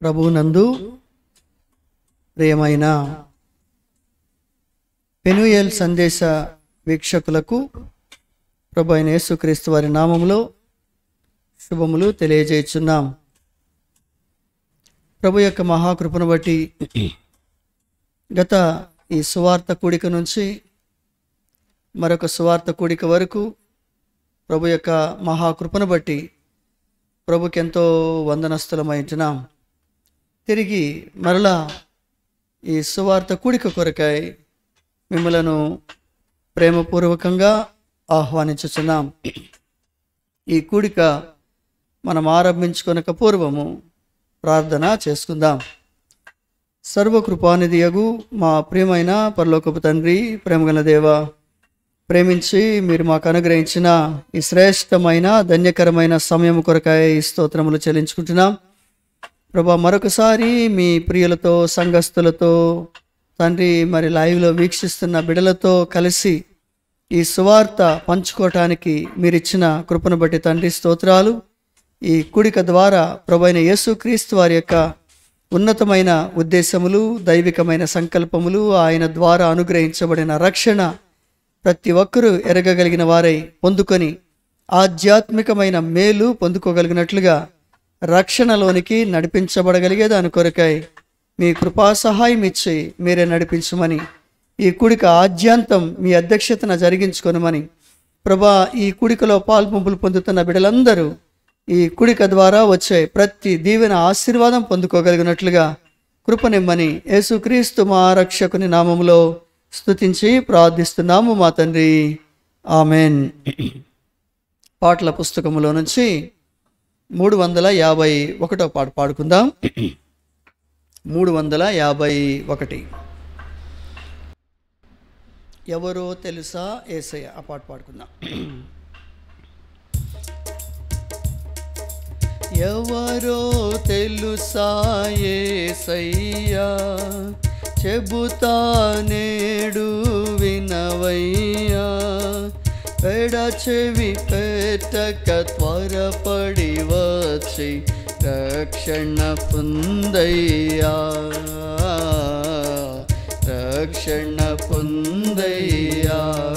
ప్రభునందు ప్రియమైన పెనుయేల్ సందేశ వీక్షకులకు ప్రభు అయిన యేసుక్రీస్తు వారి నామములో శుభములు తెలియజేయుచున్నాం ప్రభు యొక్క మహాకృపను బట్టి గత ఈ సువార్త కూడిక నుంచి మరొక సువార్త కూడిక వరకు ప్రభు యొక్క మహాకృపను బట్టి ప్రభుకి ఎంతో వందనస్థలమైంటున్నాం తిరిగి మరలా ఈ సువార్త కూడిక కొరకై మిమ్మలను ప్రేమపూర్వకంగా ఆహ్వానించుచున్నాం ఈ కూడిక మనం ఆరంభించుకొనక పూర్వము ప్రార్థన చేసుకుందాం సర్వకృపానిధియగు మా ప్రియమైన పరలోకపు తండ్రి ప్రేమగల దేవ ప్రేమించి మీరు మాకు అనుగ్రహించిన ఈ శ్రేష్టమైన ధన్యకరమైన సమయం కొరకాయ ఈ స్తోత్రములు చెల్లించుకుంటున్నాం ప్రభా మరొకసారి మీ ప్రియులతో సంఘస్థులతో తండ్రి మరి లైవ్లో వీక్షిస్తున్న బిడలతో కలిసి ఈ సువార్త పంచుకోవటానికి మీరిచ్చిన కృపను బట్టి తండ్రి స్తోత్రాలు ఈ కుడిక ద్వారా ప్రభైన యేసుక్రీస్తు వారి యొక్క ఉన్నతమైన ఉద్దేశములు దైవికమైన సంకల్పములు ఆయన ద్వారా అనుగ్రహించబడిన రక్షణ ప్రతి ఒక్కరూ ఎరగగలిగిన వారై పొందుకొని ఆధ్యాత్మికమైన మేలు పొందుకోగలిగినట్లుగా రక్షణలోనికి నడిపించబడగలిగే దాని కొరకై మీ కృపా సహాయం ఇచ్చి మీరే నడిపించమని ఈ కుడిక ఆద్యాంతం మీ అధ్యక్షతన జరిగించుకొనమని ప్రభా ఈ కుడికలో పాల్పంపులు పొందుతున్న బిడలందరూ ఈ కుడిక ద్వారా వచ్చే ప్రతి దీవెన ఆశీర్వాదం పొందుకోగలిగినట్లుగా కృపనిమ్మని యేసుక్రీస్తు మా రక్షకుని నామములో స్తుతించి ప్రార్థిస్తున్నాము మా తండ్రి ఆమెన్ పాటల పుస్తకములో నుంచి మూడు వందల యాభై ఒకటో పాట పాడుకుందాం మూడు వందల యాభై ఒకటి ఎవరో తెలుసా ఏసయ్య ఆ పాట పాడుకుందాం ఎవరో తెలుసా ఏసయ్యా చెబుతా నేడు వినవయ్యా పెడ చెవి పెట్టక త్వరపడి వచ్చి రక్షణ పొందయ్యా రక్షణ పొందయ్యా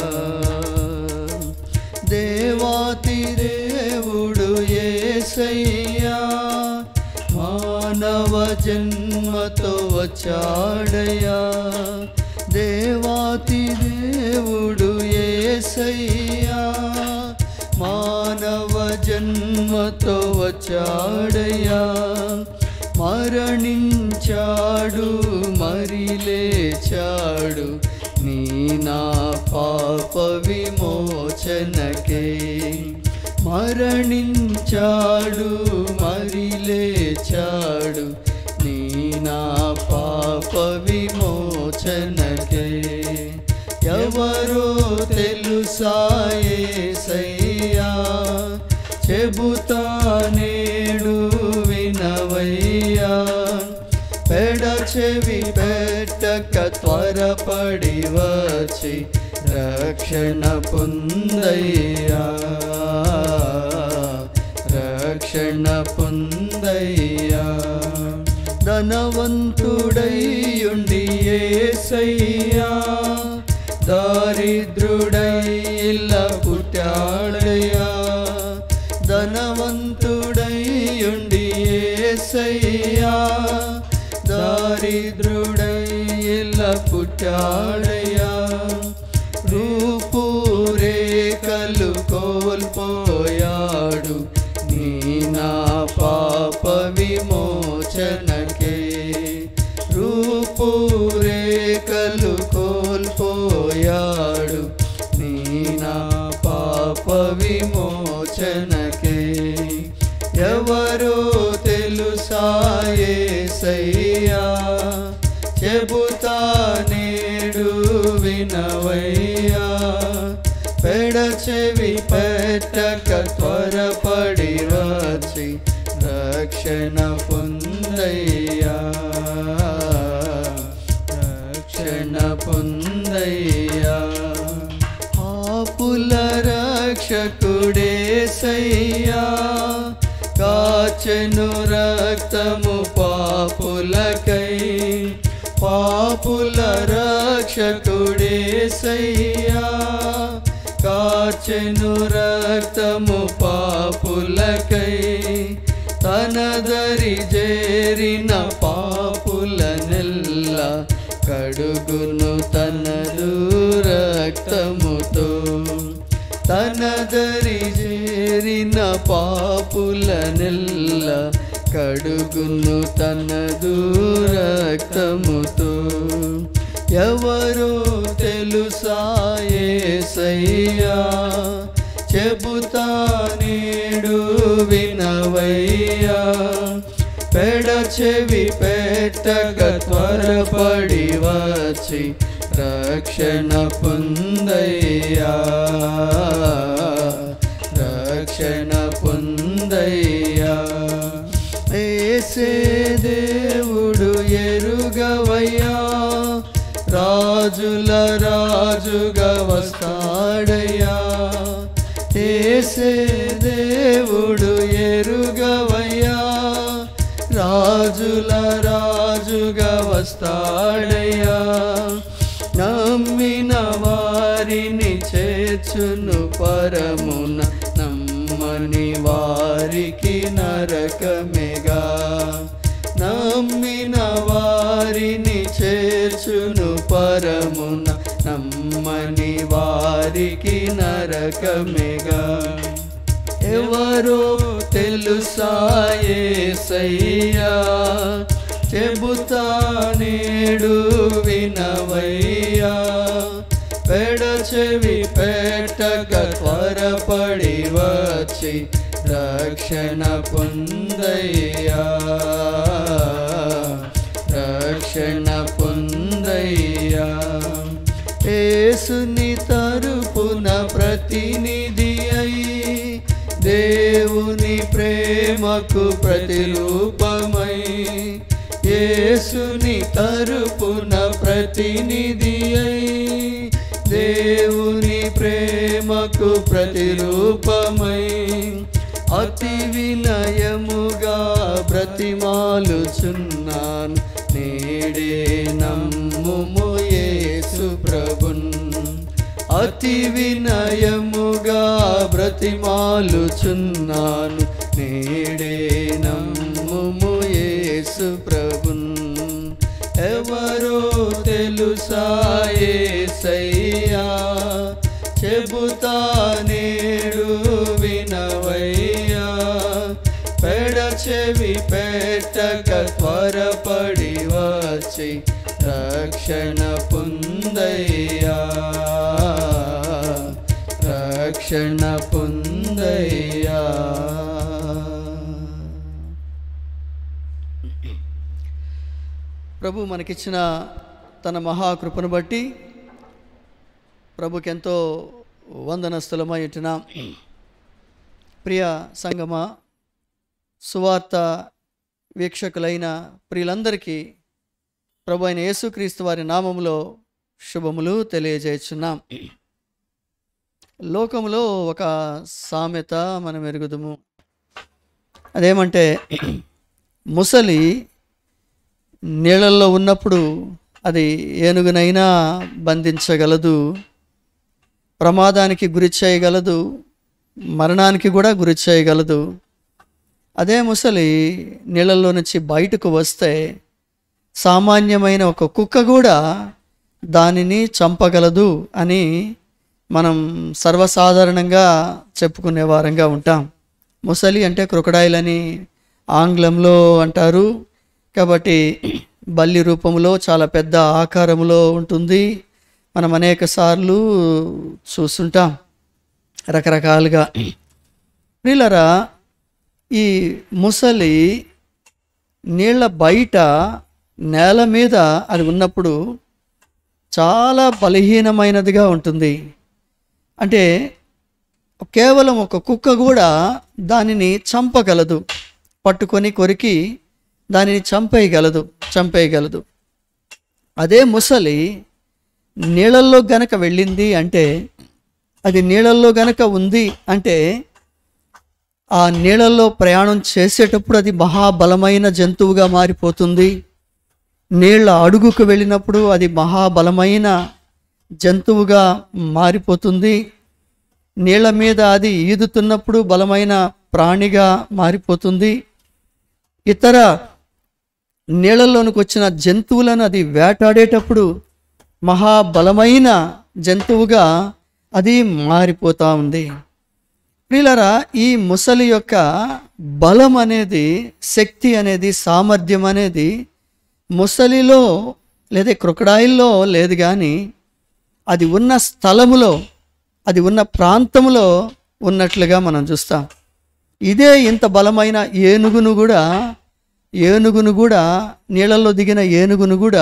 దేవాతి దేవుడు ఏసయ్యా మానవ జన్మతో వచ్చాడయా దేవాతి దేవుడు ఏసయ్యా మానవ జన్మతో వచ్చాడయా మరణించాడు మరి లేచాడు నీ నా పాప విమోచనకే మరణించాడు మరి లేచాడు నీ నా పాప విమోచనకే ఎవరో తెలుసాయేసయ్యా చెబుతా నేడు వినవయ్యా పెడ చెవి పెట్టక త్వరపడి వచ్చి రక్షణ పొందయ్యా రక్షణ పొందయ్యా ధనవంతుడైయుండి ఏసయ్యా దారిద్రుడై ఇలా పుట్టాడయ్యా ధనవంతుడైయుండి ఏసయ్యా దారిద్రుడై ఇలా పుట్టాడయ్యా రూపురేఖలు కోల్పోయాడు నీ నా పాప విమోచనకే రూపురేఖలు కోల్పోయాడు నీ నా పాప విమోచనకే ఎవరో తెలుసాయేసయ్యా చెబుతా నేడు వినవయ్యా పెడ చెవి పెట్టక త్వరపడి వచ్చి రక్షణ పొందయ్యా రక్షణ పొందయ్యా ఆపుల రక్షకుడే సయ్యా కార్చెను రక్తము పాపులకై పాపుల రక్షకుడేసయ్యా కార్చెను రక్తము పాపులకై తనదరి చేరిన పాపుల నెల్ల కడుగును తనదు రక్తముతో తనదరి చేరిన పాపుల నెల్ల కడుగును తనదు రక్తముతో ఎవరో తెలుసాయేసయ్యా చెబుతా నేడు వినవయ్యా పెడ చెవి పెట్టక త్వరపడి వచ్చి రక్షణ పొందయ్యా రక్షణ పొందయ్యా ఏసే దేవుడు ఎరుగవయ్యా రాజుల రాజుగా వస్తాడయ్యా ఏసే దేవుడు ఎరుగవయ్యా రాజుల రాజుగా వస్తాడయ్యా నమ్మిన వారిని చేర్చును పరమున నమ్మని వారికి నరకమేగా నమ్మిన వారిని చేర్చును పరమున నమ్మని వారికి నరకమేగా ఎవరో తెలుసాయేసయ్యా చెబుతా నేడు వినవయ్యా పెడ చెవి పెట్టక త్వరపడి వచ్చి రక్షణ పొందయ్యా రక్షణ పొందయ్యా ఏసుని తరుపున ప్రతినిధి అయి దేవుని ప్రేమకు ప్రతిరూపమై యేసుని తరుపున ప్రతినిధి అయి దేవుని ప్రేమకు ప్రతిరూపమై అతి వినయముగా బ్రతిమాలుచున్నాను నేడే నమ్ముము యేసు ప్రభున్ అతి వినయముగా బ్రతిమాలుచున్నాను నేడే నమ్ముము యేసు ప్రభున్ ఎవరో తెలుసాయేసయ్యా చెబుతా నేడు వినవయ్యా పెడ చెవి పెట్టక త్వరపడి వచ్చి రక్షణ పొందయ్యా రక్షణ పొందయ్యా ప్రభు మనకిచ్చిన తన మహాకృపను బట్టి ప్రభుకి ఎంతో వందనస్థలమై ఉంటున్నాం ప్రియ సంగమ సువార్త వీక్షకులైన ప్రియులందరికీ ప్రభు అయిన యేసుక్రీస్తు వారి నామములో శుభములు తెలియజేస్తున్నాం లోకములో ఒక సామెత మనం ఎరుగుదుము అదేమంటే ముసలి నీళ్ళల్లో ఉన్నప్పుడు అది ఏనుగునైనా బంధించగలదు ప్రమాదానికి గురి చేయగలదు మరణానికి కూడా గురి చేయగలదు అదే ముసలి నీళ్ళల్లో నుంచి బయటకు వస్తే సామాన్యమైన ఒక కుక్క కూడా దానిని చంపగలదు అని మనం సర్వసాధారణంగా చెప్పుకునే వారంగా ఉంటాం ముసలి అంటే క్రొకడాయిల్ అని ఆంగ్లంలో అంటారు కాబట్టి బల్లి రూపంలో చాలా పెద్ద ఆకారంలో ఉంటుంది మనం అనేక సార్లు చూస్తుంటాం రకరకాలుగా ప్రియులరా ఈ ముసలి నీళ్ళ బయట నేల మీద అది ఉన్నప్పుడు చాలా బలహీనమైనదిగా ఉంటుంది అంటే కేవలం ఒక కుక్క కూడా దానిని చంపగలదు పట్టుకొని కొరికి దానిని చంపేయగలదు చంపేయగలదు అదే ముసలి నీళ్ళల్లో గనక వెళ్ళింది అంటే అది నీళ్ళల్లో గనక ఉంది అంటే ఆ నీళ్ళల్లో ప్రయాణం చేసేటప్పుడు అది మహాబలమైన జంతువుగా మారిపోతుంది నీళ్ళ అడుగుకు వెళ్ళినప్పుడు అది మహాబలమైన జంతువుగా మారిపోతుంది నీళ్ళ మీద అది ఈదుతున్నప్పుడు బలమైన ప్రాణిగా మారిపోతుంది ఇతర నీళ్ళల్లోనికి వచ్చిన జంతువులను అది వేటాడేటప్పుడు మహాబలమైన జంతువుగా అది మారిపోతూ ఉంది ప్రియులరా ఈ ముసలి యొక్క బలం అనేది శక్తి అనేది సామర్థ్యం అనేది ముసలిలో లేదా క్రొకడాయిల్లో లేదు కానీ అది ఉన్న స్థలములో అది ఉన్న ప్రాంతములో ఉన్నట్లుగా మనం చూస్తాం ఇదే ఇంత బలమైన ఏనుగును కూడా ఏనుగును కూడా నీళ్ళల్లో దిగిన ఏనుగును కూడా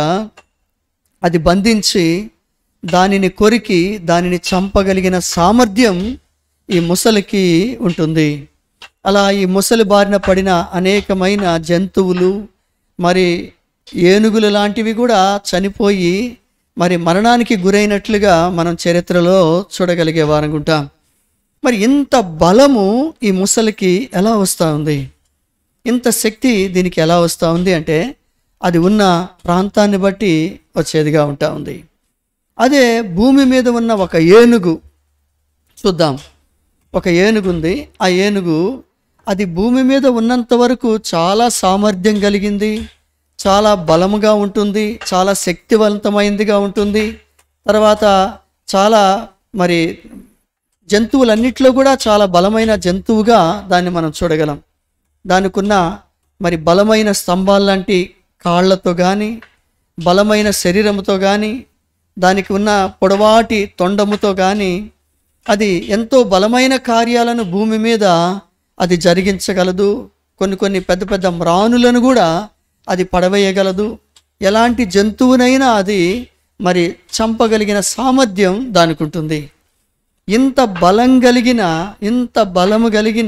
అది బంధించి దానిని కొరికి దానిని చంపగలిగిన సామర్థ్యం ఈ ముసలికి ఉంటుంది అలా ఈ ముసలి బారిన పడిన అనేకమైన జంతువులు మరి ఏనుగులు లాంటివి కూడా చనిపోయి మరి మరణానికి గురైనట్లుగా మనం చరిత్రలో చూడగలిగే వారనుకుంటాం మరి ఇంత బలము ఈ ముసలికి ఎలా వస్తూ ఉంది ఇంత శక్తి దీనికి ఎలా వస్తూ ఉంది అంటే అది ఉన్న ప్రాంతాన్ని బట్టి వచ్చేదిగా ఉంటా ఉంది అదే భూమి మీద ఉన్న ఒక ఏనుగు చూద్దాం ఒక ఏనుగు ఉంది ఆ ఏనుగు అది భూమి మీద ఉన్నంత వరకు చాలా సామర్థ్యం కలిగింది చాలా బలముగా ఉంటుంది చాలా శక్తివంతమైనదిగా ఉంటుంది తర్వాత చాలా మరి జంతువులన్నిట్లో కూడా చాలా బలమైన జంతువుగా దాన్ని మనం చూడగలం దానికున్న మరి బలమైన స్తంభాలు లాంటి కాళ్ళతో కానీ బలమైన శరీరంతో కానీ దానికి ఉన్న పొడవాటి తొండముతో కానీ అది ఎంతో బలమైన కార్యాలను భూమి మీద అది జరిగించగలదు కొన్ని కొన్ని పెద్ద పెద్ద మ్రానులను కూడా అది పడవేయగలదు ఎలాంటి జంతువునైనా అది మరి చంపగలిగిన సామర్థ్యం దానికి ఉంటుంది ఇంత బలం కలిగిన ఇంత బలము కలిగిన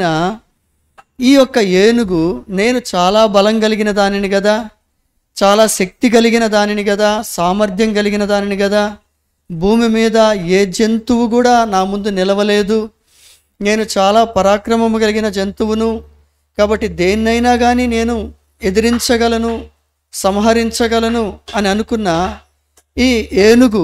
ఈ యొక్క ఏనుగు నేను చాలా బలం కలిగిన దానిని కదా చాలా శక్తి కలిగిన దానిని కదా సామర్థ్యం కలిగిన దానిని కదా భూమి మీద ఏ జంతువు కూడా నా ముందు నిలవలేదు నేను చాలా పరాక్రమము కలిగిన జంతువును కాబట్టి దేన్నైనా కానీ నేను ఎదిరించగలను సంహరించగలను అని అనుకున్న ఈ ఏనుగు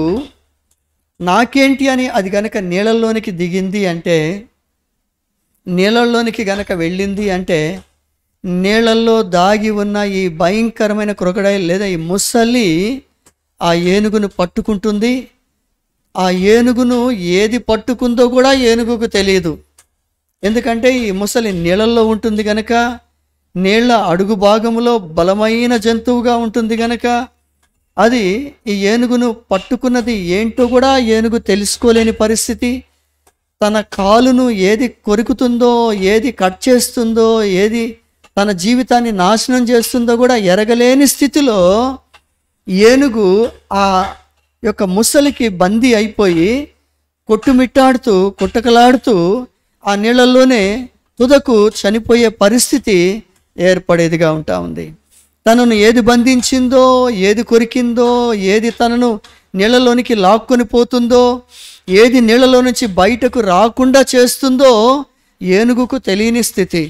నాకేంటి అని అది గనక నీళ్ళల్లోనికి దిగింది అంటే నీళ్ళల్లోనికి గనక వెళ్ళింది అంటే నీళ్ళల్లో దాగి ఉన్న ఈ భయంకరమైన క్రొకడైల్ లేదా ఈ ముసలి ఆ ఏనుగును పట్టుకుంటుంది ఆ ఏనుగును ఏది పట్టుకుందో కూడా ఏనుగుకు తెలియదు ఎందుకంటే ఈ ముసలి నీళ్ళల్లో ఉంటుంది గనక నీళ్ళ అడుగు భాగంలో బలమైన జంతువుగా ఉంటుంది గనక అది ఈ ఏనుగును పట్టుకున్నది ఏంటో కూడా ఏనుగు తెలుసుకోలేని పరిస్థితి తన కాలును ఏది కొరుకుతుందో ఏది కట్ చేస్తుందో ఏది తన జీవితాన్ని నాశనం చేస్తుందో కూడా ఎరగలేని స్థితిలో ఏనుగు ఆ యొక్క ముసలికి బందీ అయిపోయి కొట్టుమిట్టాడుతూ కొట్టకలాడుతూ ఆ నీళ్ళల్లోనే తుదకు చనిపోయే పరిస్థితి ఏర్పడేదిగా ఉంటా ఉంది తనను ఏది బంధించిందో ఏది కొరికిందో ఏది తనను నీళ్ళలోనికి లాక్కొని పోతుందో ఏది నీళ్ళలో నుంచి బయటకు రాకుండా చేస్తుందో ఏనుగుకు తెలియని స్థితి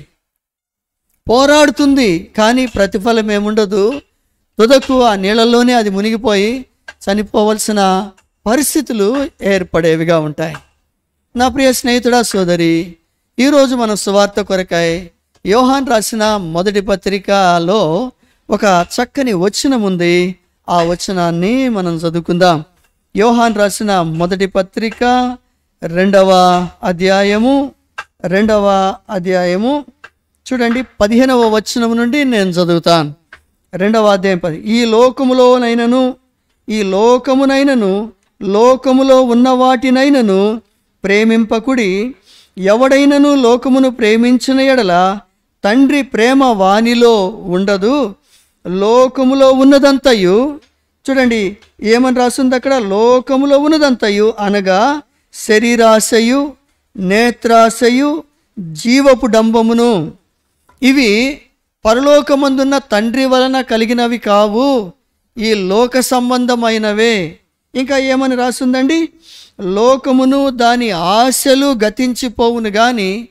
పోరాడుతుంది కానీ ప్రతిఫలం ఏముండదు తుదకు ఆ నీళ్ళల్లోనే అది మునిగిపోయి చనిపోవలసిన పరిస్థితులు ఏర్పడేవిగా ఉంటాయి నా ప్రియ స్నేహితుడా సోదరి ఈరోజు మనం సువార్త కొరకై యోహాన్ రాసిన మొదటి పత్రికలో ఒక చక్కని వచనం ఉంది ఆ వచనాన్ని మనం చదువుకుందాం యోహాన్ రాసిన మొదటి పత్రిక రెండవ అధ్యాయము రెండవ అధ్యాయము చూడండి పదిహేనవ వచనం నుండి నేను చదువుతాను రెండవ అధ్యాయం పది ఈ లోకములోనైనను ఈ లోకమునైనను లోకములో ఉన్న వాటినైనను ప్రేమింపకుడి ఎవడైనను లోకమును ప్రేమించిన ఎడల తండ్రి ప్రేమ వానిలో ఉండదు లోకములో ఉన్నదంతయు చూడండి ఏమని రాస్తుంది అక్కడ లోకములో ఉన్నదంతయు అనగా శరీరాశయు నేత్రాశయు జీవపు డంబమును ఇవి పరలోకమందున్న తండ్రి వలన కలిగినవి కావు ఈ లోక సంబంధమైనవే ఇంకా ఏమని రాస్తుందండి లోకమును దాని ఆశలు గతించిపోవును గాని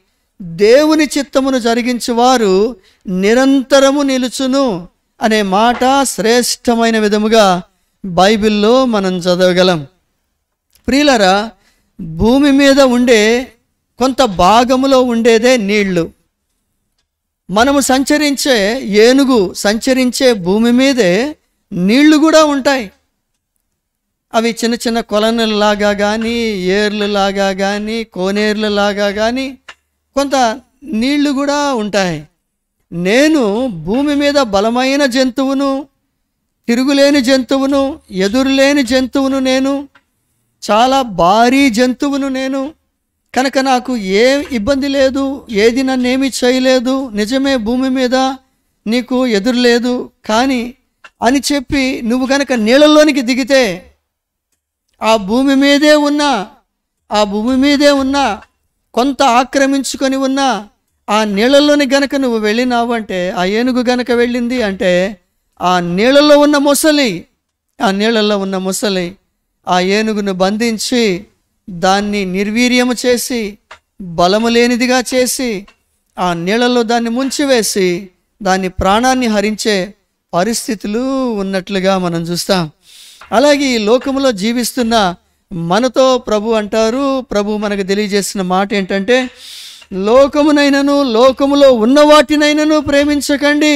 దేవుని చిత్తమును జరిగించువారు నిరంతరము నిలుచును అనే మాట శ్రేష్టమైన విధముగా బైబిల్లో మనం చదవగలం ప్రియులరా భూమి మీద ఉండే కొంత భాగములో ఉండేదే నీళ్లు మనము సంచరించే ఏనుగు సంచరించే భూమి మీదే నీళ్లు కూడా ఉంటాయి అవి చిన్న చిన్న కొలనులాగా కానీ ఏర్లులాగా కానీ కోనేర్లలాగా కానీ కొంత నీళ్లు కూడా ఉంటాయి నేను భూమి మీద బలమైన జంతువును తిరుగులేని జంతువును ఎదురులేని జంతువును నేను చాలా భారీ జంతువును నేను కనుక నాకు ఏ ఇబ్బంది లేదు ఏది నన్నేమి చేయలేదు నిజమే భూమి మీద నీకు ఎదురు లేదు కానీ అని చెప్పి నువ్వు కనుక నీళ్ళలోనికి దిగితే ఆ భూమి మీదే ఉన్న ఆ భూమి మీదే ఉన్న కొంత ఆక్రమించుకొని ఉన్న ఆ నీళ్ళలోని గనక నువ్వు వెళ్ళినావు అంటే ఆ ఏనుగు గనక వెళ్ళింది అంటే ఆ నీళ్ళలో ఉన్న ముసలి ఆ నీళ్ళల్లో ఉన్న ముసలి ఆ ఏనుగును బంధించి దాన్ని నిర్వీర్యము చేసి బలము లేనిదిగా చేసి ఆ నీళ్ళలో దాన్ని ముంచివేసి దాని ప్రాణాన్ని హరించే పరిస్థితులు ఉన్నట్లుగా మనం చూస్తాం అలాగే ఈ లోకములో జీవిస్తున్న మనతో ప్రభు అంటారు ప్రభు మనకు తెలియజేసిన మాట ఏంటంటే లోకమునైనను లోకములో ఉన్న వాటినైనను ప్రేమించకండి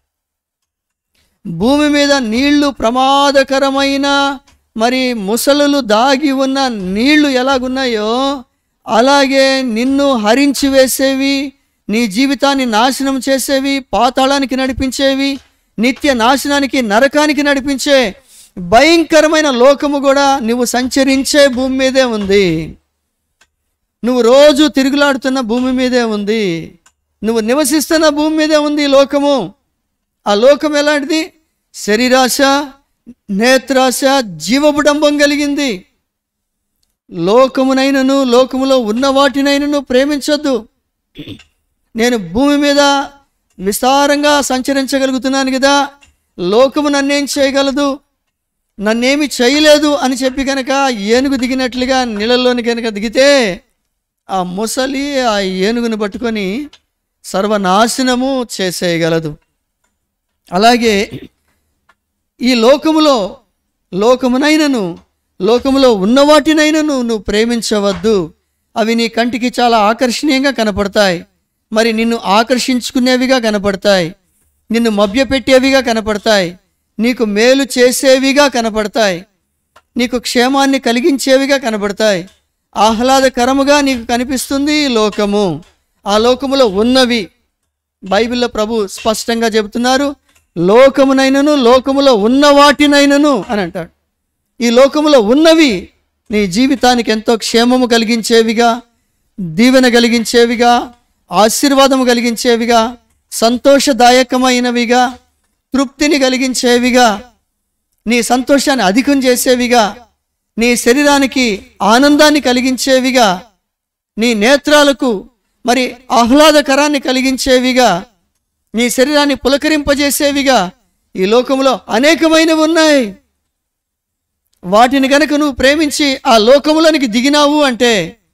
భూమి మీద నీళ్లు ప్రమాదకరమైన మరి ముసలులు దాగి ఉన్న నీళ్లు ఎలాగున్నాయో అలాగే నిన్ను హరించి వేసేవి నీ జీవితాన్ని నాశనం చేసేవి పాతాళానికి నడిపించేవి నిత్య నాశనానికి నరకానికి నడిపించే భయంకరమైన లోకము కూడా నువ్వు సంచరించే భూమి మీదే ఉంది నువ్వు రోజు తిరుగులాడుతున్న భూమి మీదే ఉంది నువ్వు నివసిస్తున్న భూమి మీదే ఉంది ఈ లోకము ఆ లోకం ఎలాంటిది శరీరాశ నేత్రాశ జీవబుడంబం కలిగింది లోకమునైనను లోకములో ఉన్న వాటినైనను ప్రేమించొద్దు నేను భూమి మీద విస్తారంగా సంచరించగలుగుతున్నాను కదా లోకము నన్నేం చేయగలదు నన్నేమి చేయలేదు అని చెప్పి కనుక ఏనుగు దిగినట్లుగా నీళ్ళలోని కనుక దిగితే ఆ ముసలి ఆ ఏనుగును పట్టుకొని సర్వనాశనము చేసేయగలదు అలాగే ఈ లోకములో లోకమునైనను లోకములో ఉన్న వాటినైనను నువ్వు ప్రేమించవద్దు అవి నీ కంటికి చాలా ఆకర్షణీయంగా కనపడతాయి మరి నిన్ను ఆకర్షించుకునేవిగా కనపడతాయి నిన్ను మభ్యపెట్టేవిగా కనపడతాయి నీకు మేలు చేసేవిగా కనపడతాయి నీకు క్షేమాన్ని కలిగించేవిగా కనపడతాయి ఆహ్లాదకరముగా నీకు కనిపిస్తుంది ఈ లోకము ఆ లోకములో ఉన్నవి బైబిల్లో ప్రభు స్పష్టంగా చెబుతున్నారు లోకమునైనను లోకములో ఉన్న వాటినైనను అని అంటాడు ఈ లోకములో ఉన్నవి నీ జీవితానికి ఎంతో క్షేమము కలిగించేవిగా దీవెన కలిగించేవిగా ఆశీర్వాదము కలిగించేవిగా సంతోషదాయకమైనవిగా తృప్తిని కలిగించేవిగా నీ సంతోషాన్ని అధికం చేసేవిగా నీ శరీరానికి ఆనందాన్ని కలిగించేవిగా నీ నేత్రాలకు మరి ఆహ్లాదకరాన్ని కలిగించేవిగా నీ శరీరాన్ని పులకరింపజేసేవిగా ఈ లోకంలో అనేకమైనవి ఉన్నాయి వాటిని గనక నువ్వు ప్రేమించి ఆ లోకములోనికి దిగినావు అంటే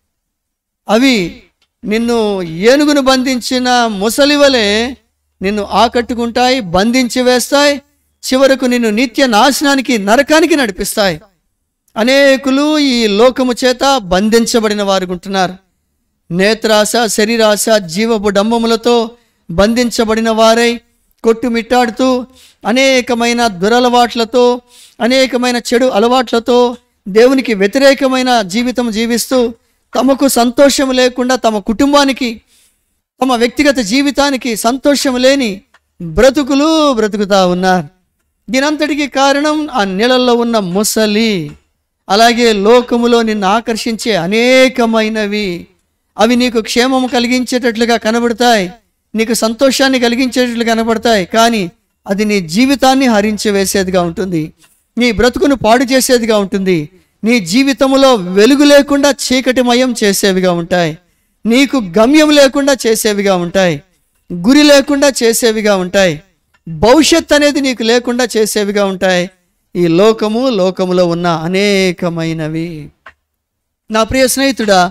అవి నిన్ను ఏనుగును బంధించిన ముసలివలే నిన్ను ఆకట్టుకుంటాయి బంధించి వేస్తాయి చివరకు నిన్ను నిత్య నాశనానికి నరకానికి నడిపిస్తాయి అనేకులు ఈ లోకము చేత బంధించబడిన వారు ఉంటున్నారు నేత్రాశ శరీరాశ జీవపు డంబములతో బంధించబడిన వారై కొట్టుమిట్టాడుతూ అనేకమైన దురలవాట్లతో అనేకమైన చెడు అలవాట్లతో దేవునికి వ్యతిరేకమైన జీవితం జీవిస్తూ తమకు సంతోషం లేకుండా తమ కుటుంబానికి తమ వ్యక్తిగత జీవితానికి సంతోషం లేని బ్రతుకులు బ్రతుకుతా ఉన్నారు దీనంతటికి కారణం ఆ నీళ్ళల్లో ఉన్న ముసలి అలాగే లోకములో నిన్ను ఆకర్షించే అనేకమైనవి అవి నీకు క్షేమము కలిగించేటట్లుగా కనబడతాయి నీకు సంతోషాన్ని కలిగించేటట్లు కనబడతాయి కానీ అది నీ జీవితాన్ని హరించి వేసేదిగా ఉంటుంది నీ బ్రతుకును పాడు చేసేదిగా ఉంటుంది నీ జీవితంలో వెలుగు లేకుండా చీకటిమయం చేసేవిగా ఉంటాయి నీకు గమ్యం లేకుండా చేసేవిగా ఉంటాయి గురి లేకుండా చేసేవిగా ఉంటాయి భవిష్యత్ అనేది నీకు లేకుండా చేసేవిగా ఉంటాయి ఈ లోకము లోకములో ఉన్న అనేకమైనవి నా ప్రియ స్నేహితుడా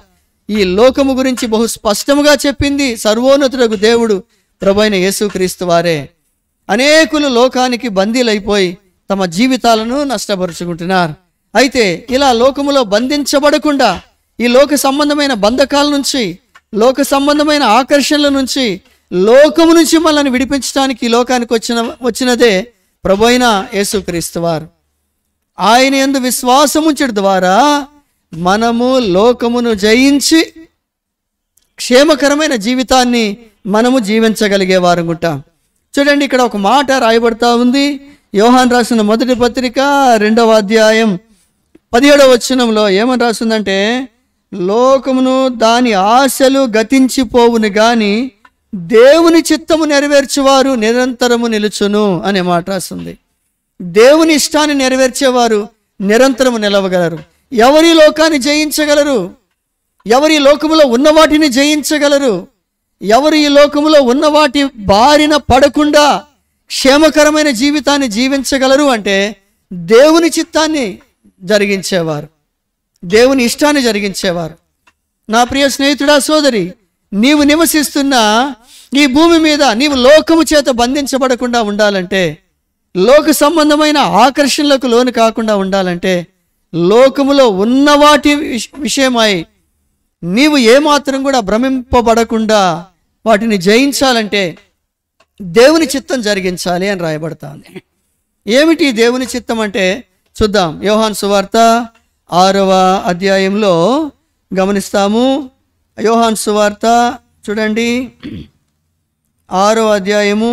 ఈ లోకము గురించి బహు స్పష్టముగా చెప్పింది సర్వోన్నతుడకు దేవుడు ప్రభైన యేసుక్రీస్తు వారే అనేకులు లోకానికి బందీలైపోయి తమ జీవితాలను నష్టపరుచుకుంటున్నారు అయితే ఇలా లోకములో బంధించబడకుండా ఈ లోక సంబంధమైన బంధకాల నుంచి లోక సంబంధమైన ఆకర్షణల నుంచి లోకము నుంచి మనల్ని విడిపించడానికి ఈ లోకానికి వచ్చిన వచ్చినదే ప్రభు అయిన యేసుక్రీస్తు వారు ఆయన ఎందు విశ్వాసముంచడం ద్వారా మనము లోకమును జయించి క్షేమకరమైన జీవితాన్ని మనము జీవించగలిగే వారం ఉంటాం చూడండి ఇక్కడ ఒక మాట రాయబడతా ఉంది యోహాన్ రాసిన మొదటి పత్రిక రెండవ అధ్యాయం పదిహేడవ వచనంలో ఏమని రాస్తుందంటే లోకమును దాని ఆశలు గతించిపోవును గాని దేవుని చిత్తము నెరవేర్చువారు నిరంతరము నిలుచును అనే మాట రాస్తుంది దేవుని ఇష్టాన్ని నెరవేర్చేవారు నిరంతరము నిలవగలరు ఎవరి లోకాన్ని జయించగలరు ఎవరి లోకములో ఉన్న వాటిని జయించగలరు ఎవరు ఈ లోకములో ఉన్న వాటి బారిన పడకుండా క్షేమకరమైన జీవితాన్ని జీవించగలరు అంటే దేవుని చిత్తాన్ని జరిగించేవారు దేవుని ఇష్టాన్ని జరిగించేవారు నా ప్రియ స్నేహితుడా సోదరి నీవు నివసిస్తున్న ఈ భూమి మీద నీవు లోకము చేత బంధించబడకుండా ఉండాలంటే లోక సంబంధమైన ఆకర్షణలకు లోను కాకుండా ఉండాలంటే లోకములో ఉన్న వాటి విష- విషయమై నీవు ఏమాత్రం కూడా భ్రమింపబడకుండా వాటిని జయించాలంటే దేవుని చిత్తం జరిగించాలి అని రాయబడుతుంది ఏమిటి దేవుని చిత్తం అంటే చూద్దాం యోహాన్ సువార్త ఆరవ అధ్యాయంలో గమనిస్తాము యోహాన్ సువార్త చూడండి ఆరవ అధ్యాయము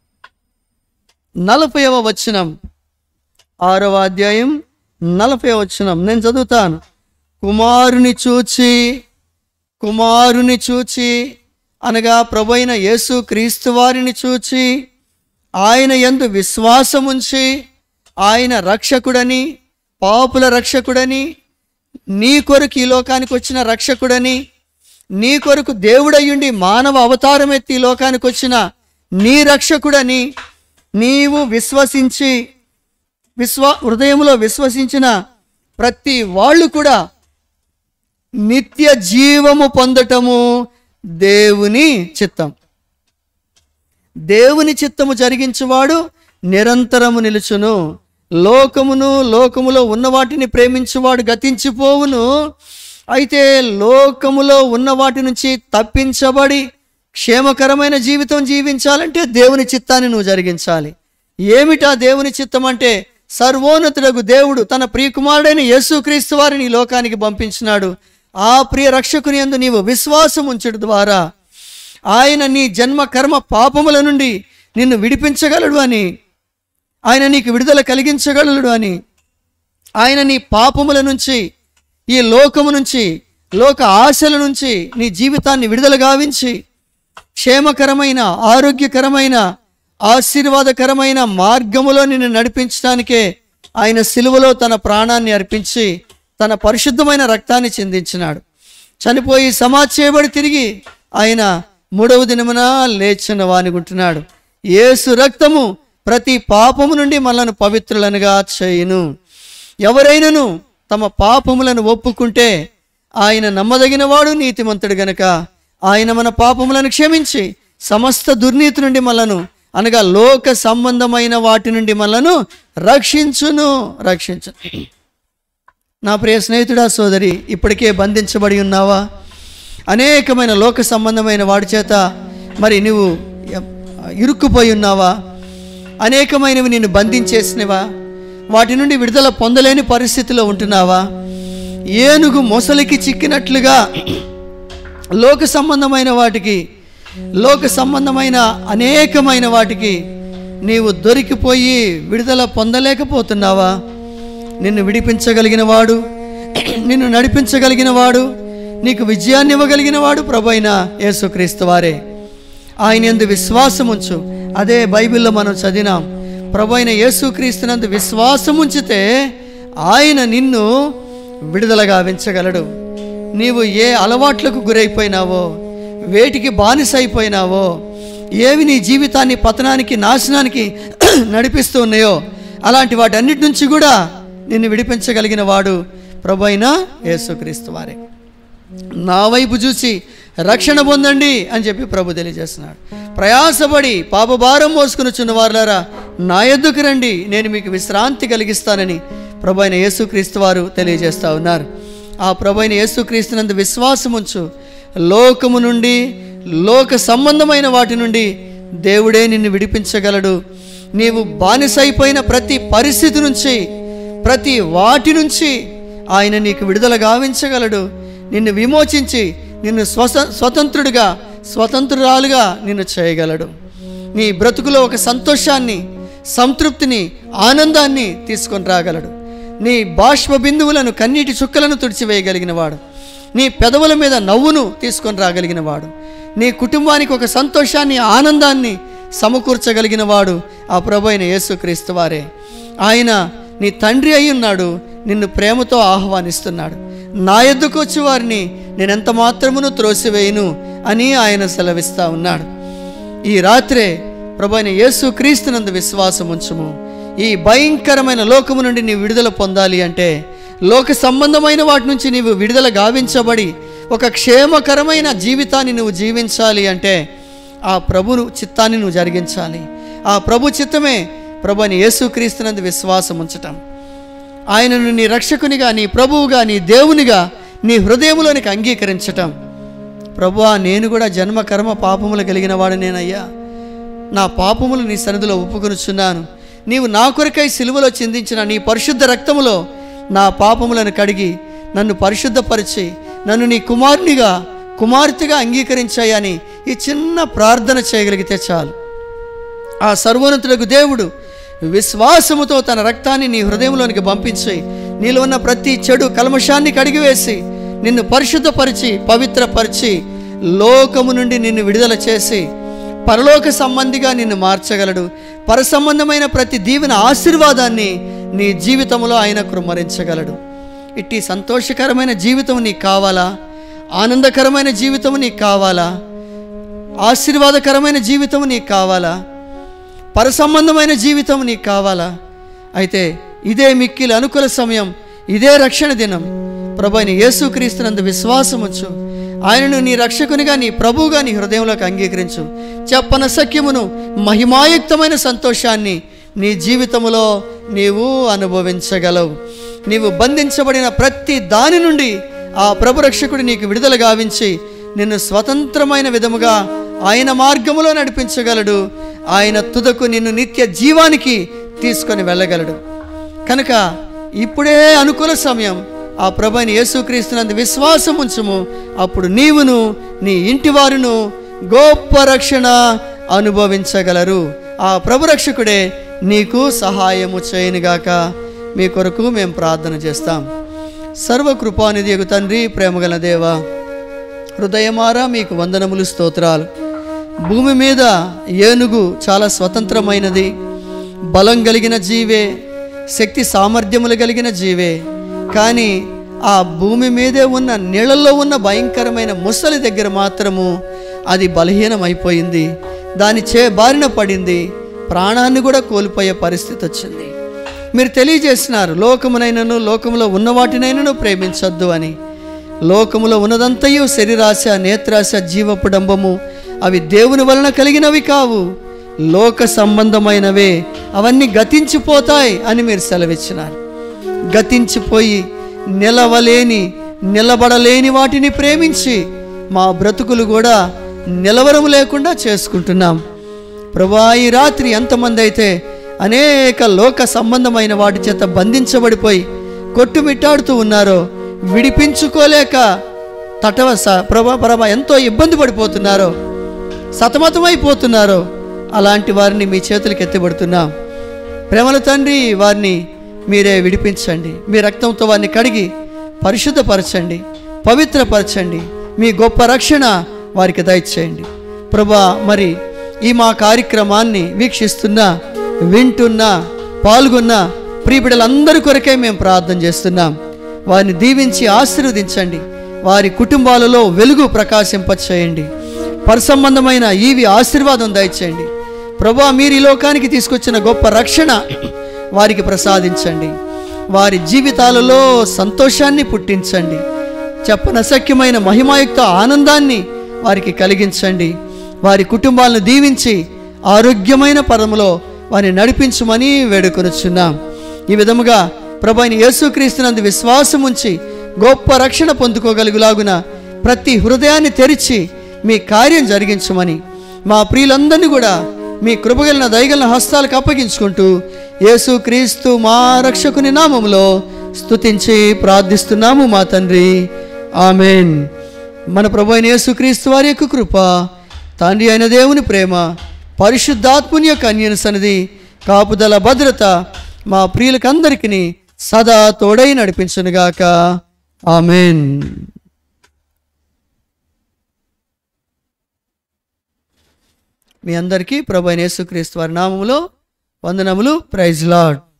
నలభైవ వచనం ఆరవ అధ్యాయం నలభై వచనం నేను చదువుతాను కుమారుని చూచి కుమారుని చూచి అనగా ప్రభైన యేసు క్రీస్తు వారిని చూచి ఆయన యందు విశ్వాసముంచి ఆయన రక్షకుడని పాపుల రక్షకుడని నీ కొరకు ఈ లోకానికి వచ్చిన రక్షకుడని నీ కొరకు దేవుడయ్యుండి మానవ అవతారం ఎత్తి ఈ లోకానికి వచ్చిన నీ రక్షకుడని నీవు విశ్వసించి విశ్వ హృదయంలో విశ్వసించిన ప్రతి వాళ్ళు కూడా నిత్య జీవము పొందటము దేవుని చిత్తం దేవుని చిత్తము జరిగించువాడు నిరంతరము నిలుచును లోకమును లోకములో ఉన్న వాటిని ప్రేమించువాడు గతించిపోవును అయితే లోకములో ఉన్న వాటి నుంచి తప్పించబడి క్షేమకరమైన జీవితం జీవించాలంటే దేవుని చిత్తాన్ని నువ్వు జరిగించాలి ఏమిటా దేవుని చిత్తం అంటే సర్వోన్నతుడకు దేవుడు తన ప్రియకుమారుడైన యేసుక్రీస్తు వారిని ఈ లోకానికి పంపించినాడు ఆ ప్రియ రక్షకుని యందు నీవు విశ్వాసం ఉంచడం ద్వారా ఆయన నీ జన్మ కర్మ పాపముల నుండి నిన్ను విడిపించగలడు అని ఆయన నీకు విడుదల కలిగించగలడు అని ఆయన నీ పాపముల నుంచి ఈ లోకము నుంచి లోక ఆశల నుంచి నీ జీవితాన్ని విడుదల గావించి క్షేమకరమైన ఆరోగ్యకరమైన ఆశీర్వాదకరమైన మార్గములో నిన్ను నడిపించడానికే ఆయన సిలువలో తన ప్రాణాన్ని అర్పించి తన పరిశుద్ధమైన రక్తాన్ని చిందించినాడు చనిపోయి సమాధి చేయబడి తిరిగి ఆయన మూడవ దినమున లేచిన వానిగుంటున్నాడు యేసు రక్తము ప్రతి పాపము నుండి మనలను పవిత్రులనుగా చేయును ఎవరైనను తమ పాపములను ఒప్పుకుంటే ఆయన నమ్మదగినవాడు నీతిమంతుడు గనక ఆయన మన పాపములను క్షమించి సమస్త దుర్నీతి నుండి మనలను అనగా లోక సంబంధమైన వాటి నుండి మనలను రక్షించును రక్షించును నా ప్రియ స్నేహితుడా సోదరి ఇప్పటికే బంధించబడి ఉన్నావా అనేకమైన లోక సంబంధమైన వాడి చేత మరి నువ్వు ఎ- ఇరుక్కుపోయి ఉన్నావా అనేకమైనవి నిన్ను బంధించేసినవా వాటి నుండి విడుదల పొందలేని పరిస్థితిలో ఉంటున్నావా ఏనుగు మొసలికి చిక్కినట్లుగా లోక సంబంధమైన వాటికి లోక సంబంధమైన అనేకమైన వాటికి నీవు దొరికిపోయి విడుదల పొందలేకపోతున్నావా నిన్ను విడిపించగలిగిన వాడు నిన్ను నడిపించగలిగిన వాడు నీకు విజయాన్ని ఇవ్వగలిగిన వాడు ప్రభు అయిన యేసుక్రీస్తు వారే ఆయన ఎందు విశ్వాసం ఉంచు అదే బైబిల్లో మనం చదివినాం ప్రభు అయిన యేసుక్రీస్తునందు విశ్వాసం ఉంచితే ఆయన నిన్ను విడుదలగా వించగలడు నీవు ఏ అలవాట్లకు గురైపోయినావో వేటికి బానిసైపోయినావో ఏవి నీ జీవితాన్ని పతనానికి నాశనానికి నడిపిస్తూ ఉన్నాయో అలాంటి వాటన్నిటి నుంచి కూడా నిన్ను విడిపించగలిగిన వాడు ప్రభు అయిన యేసుక్రీస్తు వారే నా వైపు చూసి రక్షణ పొందండి అని చెప్పి ప్రభు తెలియజేస్తున్నాడు ప్రయాసపడి పాపభారం మోసుకుని వారులారా నా ఎద్దుకు రండి నేను మీకు విశ్రాంతి కలిగిస్తానని ప్రభు అయిన యేసుక్రీస్తు వారు తెలియజేస్తా ఉన్నారు ఆ ప్రభు అయిన యేసుక్రీస్తునందు విశ్వాసం ఉంచు లోకము నుండి లోక సంబంధమైన వాటి నుండి దేవుడే నిన్ను విడిపించగలడు నీవు బానిసైపోయిన ప్రతి పరిస్థితి నుంచి ప్రతి వాటి నుంచి ఆయన నీకు విడుదల గావించగలడు నిన్ను విమోచించి నిన్ను స్వస స్వతంత్రుడిగా స్వతంత్రురాలుగా నిన్ను చేయగలడు నీ బ్రతుకులో ఒక సంతోషాన్ని సంతృప్తిని ఆనందాన్ని తీసుకొని రాగలడు నీ బాష్ప బిందువులను కన్నీటి చుక్కలను తుడిచివేయగలిగిన వాడు నీ పెదవుల మీద నవ్వును తీసుకొని రాగలిగిన వాడు నీ కుటుంబానికి ఒక సంతోషాన్ని ఆనందాన్ని సమకూర్చగలిగిన వాడు ఆ ప్రభు అయిన యేసుక్రీస్తు వారే ఆయన నీ తండ్రి అయి ఉన్నాడు నిన్ను ప్రేమతో ఆహ్వానిస్తున్నాడు నా ఎద్దుకు వచ్చి వారిని నేనెంత మాత్రమును త్రోసివేయను అని ఆయన సెలవిస్తా ఉన్నాడు ఈ రాత్రే ప్రభు అయిన యేసు క్రీస్తునందు విశ్వాసం ఉంచుము ఈ భయంకరమైన లోకము నుండి నీవు విడుదల పొందాలి అంటే లోక సంబంధమైన వాటి నుంచి నీవు విడుదల గావించబడి ఒక క్షేమకరమైన జీవితాన్ని నువ్వు జీవించాలి అంటే ఆ ప్రభును చిత్తాన్ని నువ్వు జరిగించాలి ఆ ప్రభు చిత్తమే ప్రభు అని యేసుక్రీస్తునందు విశ్వాసం ఉంచటం ఆయనను నీ రక్షకునిగా నీ ప్రభువుగా నీ దేవునిగా నీ హృదయంలోనికి అంగీకరించటం ప్రభువా నేను కూడా జన్మ కర్మ పాపములు కలిగిన వాడినేనయ్యా నా పాపములు నీ సన్నిధిలో ఒప్పుకొనుచున్నాను నీవు నా కొరకై సిలువలో చిందించిన నీ పరిశుద్ధ రక్తములో నా పాపములను కడిగి నన్ను పరిశుద్ధపరిచి నన్ను నీ కుమారునిగా కుమార్తెగా అంగీకరించాయని ఈ చిన్న ప్రార్థన చేయగలిగితే చాలు ఆ సర్వోన్నతులకు దేవుడు విశ్వాసముతో తన రక్తాన్ని నీ హృదయంలోనికి పంపించి నీలో ఉన్న ప్రతి చెడు కల్మషాన్ని కడిగివేసి నిన్ను పరిశుద్ధపరిచి పవిత్రపరిచి లోకము నుండి నిన్ను విడుదల చేసి పరలోక సంబంధిగా నిన్ను మార్చగలడు పరసంబంధమైన ప్రతి దీవెన ఆశీర్వాదాన్ని నీ జీవితంలో ఆయన కృమ్మరించగలడు ఇట్టి సంతోషకరమైన జీవితం నీకు కావాలా ఆనందకరమైన జీవితం నీకు కావాలా ఆశీర్వాదకరమైన జీవితం నీకు కావాలా పరసంబంధమైన జీవితం నీకు కావాలా అయితే ఇదే మిక్కిలి అనుకూల సమయం ఇదే రక్షణ దినం ప్రభు అయిన యేసుక్రీస్తునందు విశ్వాసం ఉంచు ఆయనను నీ రక్షకునిగా నీ ప్రభువుగా నీ హృదయంలోకి అంగీకరించు చెప్పన సఖ్యమును మహిమాయుక్తమైన సంతోషాన్ని నీ జీవితములో నీవు అనుభవించగలవు నీవు బంధించబడిన ప్రతి దాని నుండి ఆ ప్రభు రక్షకుడు నీకు విడుదల గావించి నిన్ను స్వతంత్రమైన విధముగా ఆయన మార్గములో నడిపించగలడు ఆయన తుదకు నిన్ను నిత్య జీవానికి తీసుకొని వెళ్ళగలడు కనుక ఇప్పుడే అనుకూల సమయం ఆ ప్రభుని యేసుక్రీస్తునందు విశ్వాసం ఉంచుము అప్పుడు నీవును నీ ఇంటి వారును గొప్ప రక్షణ అనుభవించగలరు ఆ ప్రభు రక్షకుడే నీకు సహాయము చేయనుగాక మీ కొరకు మేము ప్రార్థన చేస్తాం సర్వకృపానిధి యొక్క తండ్రి ప్రేమగల దేవా హృదయమారా మీకు వందనములు స్తోత్రాలు భూమి మీద ఏనుగు చాలా స్వతంత్రమైనది బలం కలిగిన జీవే శక్తి సామర్థ్యములు కలిగిన జీవే కానీ ఆ భూమి మీదే ఉన్న నీళ్ళల్లో ఉన్న భయంకరమైన ముసలి దగ్గర మాత్రము అది బలహీనమైపోయింది దాని చే బారిన పడింది ప్రాణాన్ని కూడా కోల్పోయే పరిస్థితి వచ్చింది మీరు తెలియజేసినారు లోకమునైనను లోకములో ఉన్న వాటినైనను ప్రేమించొద్దు అని లోకములో ఉన్నదంతయు శరీరాశ నేత్రాశ జీవపు డంబము అవి దేవుని వలన కలిగినవి కావు లోక సంబంధమైనవే అవన్నీ గతించిపోతాయి అని మీరు సెలవిచ్చినారు గతించిపోయి నిలవలేని నిలబడలేని వాటిని ప్రేమించి మా బ్రతుకులు కూడా నిలవరము లేకుండా చేసుకుంటున్నాం ప్రభా ఈ రాత్రి ఎంతమంది అయితే అనేక లోక సంబంధమైన వాటి చేత బంధించబడిపోయి కొట్టుమిట్టాడుతూ ఉన్నారో విడిపించుకోలేక తటవస ప్రభా ప్రభా ఎంతో ఇబ్బంది పడిపోతున్నారో సతమతమైపోతున్నారో అలాంటి వారిని మీ చేతులకు ఎత్తిబడుతున్నాం ప్రేమల తండ్రి వారిని మీరే విడిపించండి మీ రక్తంతో వారిని కడిగి పరిశుద్ధపరచండి పవిత్రపరచండి మీ గొప్ప రక్షణ వారికి దయచేయండి ప్రభా మరి ఈ మా కార్యక్రమాన్ని వీక్షిస్తున్నా వింటున్నా పాల్గొన్న ప్రియబిడలందరి కొరకే మేము ప్రార్థన చేస్తున్నాం వారిని దీవించి ఆశీర్వదించండి వారి కుటుంబాలలో వెలుగు ప్రకాశింపచేయండి పరసంబంధమైన ఈవి ఆశీర్వాదం దయచేయండి ప్రభా మీరు ఈ లోకానికి తీసుకొచ్చిన గొప్ప రక్షణ వారికి ప్రసాదించండి వారి జీవితాలలో సంతోషాన్ని పుట్టించండి చెప్పనశక్యమైన మహిమాయుక్త ఆనందాన్ని వారికి కలిగించండి వారి కుటుంబాలను దీవించి ఆరోగ్యమైన పదములో వారిని నడిపించమని వేడుకొనుచున్నాం ఈ విధముగా ప్రభైన యేసుక్రీస్తునందు విశ్వాసం ఉంచి గొప్ప రక్షణ పొందుకోగలుగులాగున ప్రతి హృదయాన్ని తెరిచి మీ కార్యం జరిగించమని మా ప్రియులందరినీ కూడా మీ కృపగలిన దయగలిన హస్తాలకు అప్పగించుకుంటూ యేసుక్రీస్తు మా రక్షకుని నామములో స్తుతించి ప్రార్థిస్తున్నాము మా తండ్రి ఆమెన్ మన ప్రభు అయిన యేసుక్రీస్తు వారి యొక్క కృప తండ్రి అయిన దేవుని ప్రేమ పరిశుద్ధాత్ముని యొక్క అన్యన సన్నిధి కాపుదల భద్రత మా ప్రియులకందరికీ సదా తోడై నడిపించునుగాక ఆమెన్ మీ అందరికీ ప్రభు అయిన యేసుక్రీస్తు వారి నామములో వందనములు ప్రైజ్ లాడ్